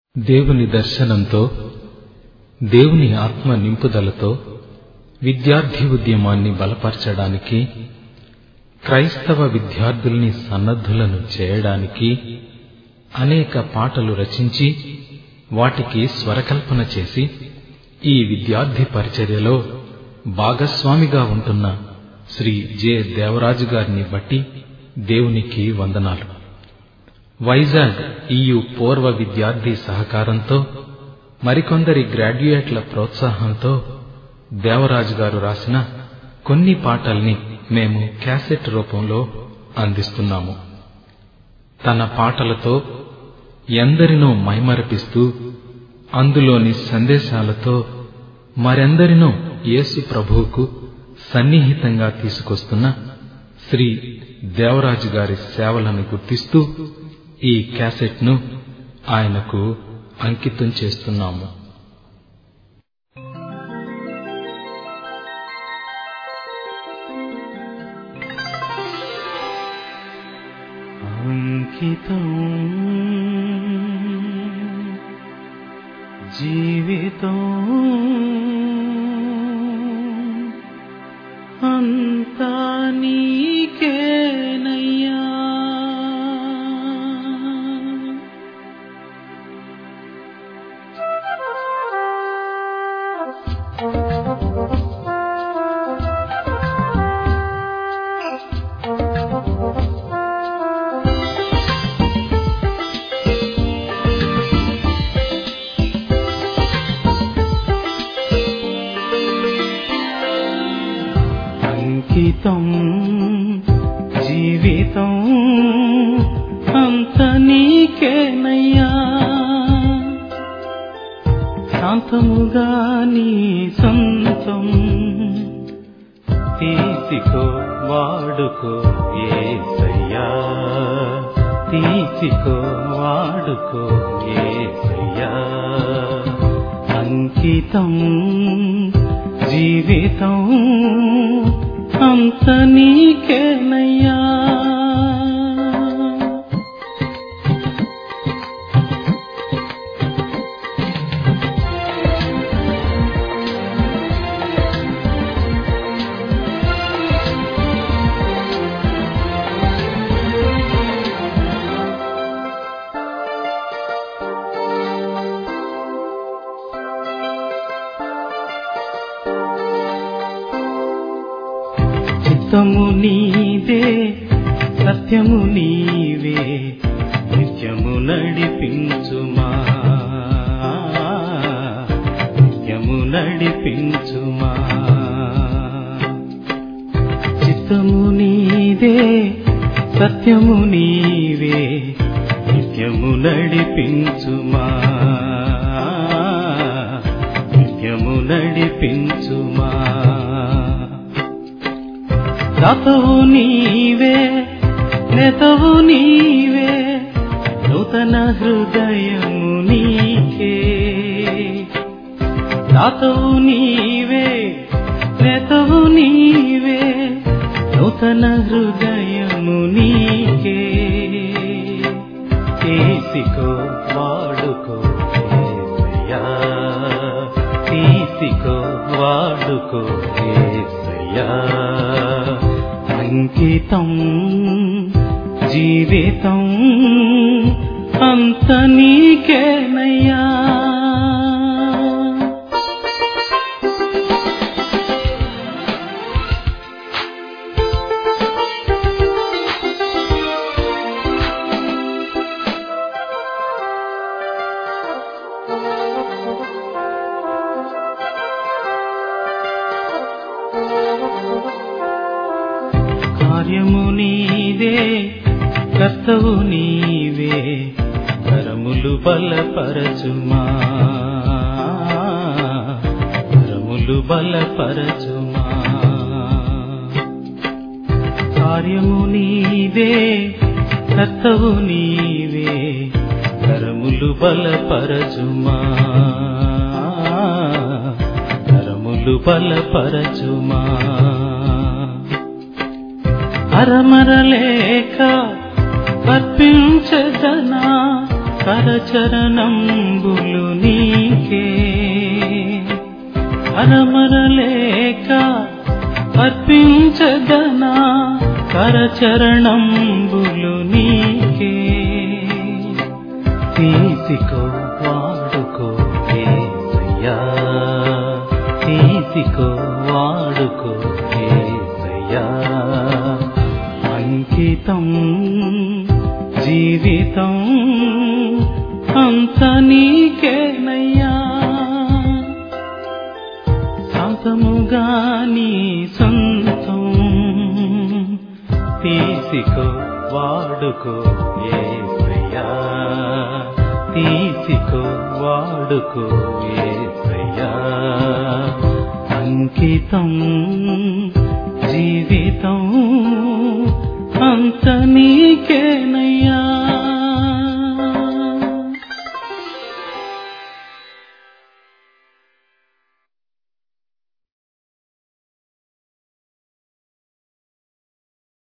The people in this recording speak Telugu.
దేవుని దర్శనంతో దేవుని ఆత్మ నింపుదలతో విద్యార్థి ఉద్యమాన్ని బలపరచడానికి క్రైస్తవ విద్యార్థుల్ని సన్నద్ధులను చేయడానికి అనేక పాటలు రచించి వాటికి స్వరకల్పన చేసి ఈ విద్యార్థి పరిచర్యలో భాగస్వామిగా ఉంటున్న శ్రీ జె దేవరాజు గారిని బట్టి దేవునికి వందనాలు వైజాగ్ ఈయు పూర్వ విద్యార్థి సహకారంతో మరికొందరి గ్రాడ్యుయేట్ల ప్రోత్సాహంతో దేవరాజు గారు రాసిన కొన్ని పాటల్ని మేము క్యాసెట్ రూపంలో అందిస్తున్నాము తన పాటలతో ఎందరినో మైమరపిస్తూ అందులోని సందేశాలతో మరెందరినో యేసు ప్రభువుకు సన్నిహితంగా తీసుకొస్తున్న శ్రీ దేవరాజు గారి సేవలను గుర్తిస్తూ ఈ క్యాసెట్ను ఆయనకు అంకితం చేస్తున్నాము అంకితం జీవితం అంతా నీకేనయ్యా అంకితం జీవితం అంత నీకేనయ్యా శాంతముగా నీ సొంతం తీసికో వాడుకో ఏసయ్యా తీసికో వాడుకో ఏసయ్యా అంకితం జీవితం అంత నీకేనయ్యా చిత్తము నీదే సత్యము నీవే నిత్యము నడిపించుమా నిత్యము నడిపించుమా చిత్తము నీదే సత్యము నీవే నిత్యము నడిపించుమా నిత్యము నడిపించుమా దాతవు నీవే నెతవు నీవే నూతన హృదయము నీకే దాతవు నీవే నెతవు నీవే నూతన హృదయము నీకే తీసికో వాడుకో ఏసయ్యా తీసికో వాడుకో ఏసయ్యా అంకితం జీవితం అంత నీకేనయ్యా కార్యము నీదే కర్తవు నీవే కరములు బలపరచుమా కరములు బలపరచుమా కార్యము నీదే కర్తవు నీవే కరములు బలపరచుమా కరములు బలపరచుమా అరమరలేక అర్పించదనా కరచరణంబులు నీకే అరమరలేక అర్పించదనా కరచరణంబులు నీకే తీసికో వాడుకో ఏసయ్యా తీసికో వాడుకో ఏసయ్యా అంకితం జీవితం అంత నీకేనయ్యా శాంతముగా నీ సొంతం తీసికో వాడుకో ఏసయ్యా తీసికో వాడుకో ఏసయ్యా అంకితం జీవితం అంత నీకే